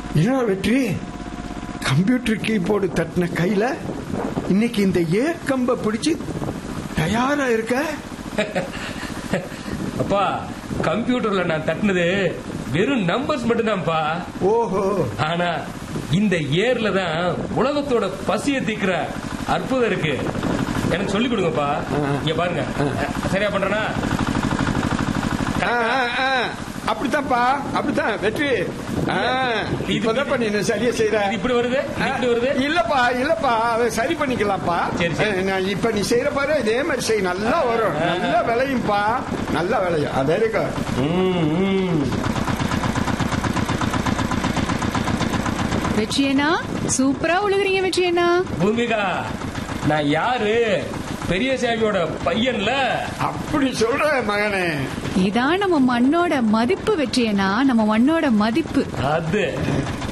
என்ன வெற்றி computer keyboard தட்டின கையில இன்னைக்கு இந்த ஏர் கம்ப பிடிச்சு தயாரா இருக்க அப்பா கம்ப்யூட்டர்ல நான் தட்டினது வெறும் நம்பர்ஸ் மட்டும்தான்ப்பா ஓஹோ ஆனா இந்த ஏர்ல தான் உலகத்தோட பசியை தீக்கிற அற்புதம் இருக்கு எனக்கு சொல்லி கொடுங்கப்பா இங்க பாருங்க சரியா பண்றேனா ஆ, ஆ, ஆ. அப்படித்தான்ப்பா அப்படித்தான் வெற்றி ஆ, இப்பதான் பண்ணி சரியா செய்யற இது இப்படி வருது இது இப்படி வருது இல்லப்பா இல்லப்பா அதை சரி பண்ணிக்கலாம்ப்பா சரி, சரி. அஹ், நான் இப்ப நீ செய்யற பாரு இதே மாதிரி செய் நல்லா வரும் நல்லா விளையும்பா நல்லா விளையும் அதே இருக்கு ம், ம். வெற்றியண்ணா சூப்பரா உழுகுறீங்க வெற்றியண்ணா பூமிகா நான் யாரு பெரியசாமியோட பையன்ல அப்படி சொல்ற மகனே இதான் நம்ம மண்ணோட மதிப்பு வெற்றியண்ணா நம்ம மண்ணோட மதிப்பு அது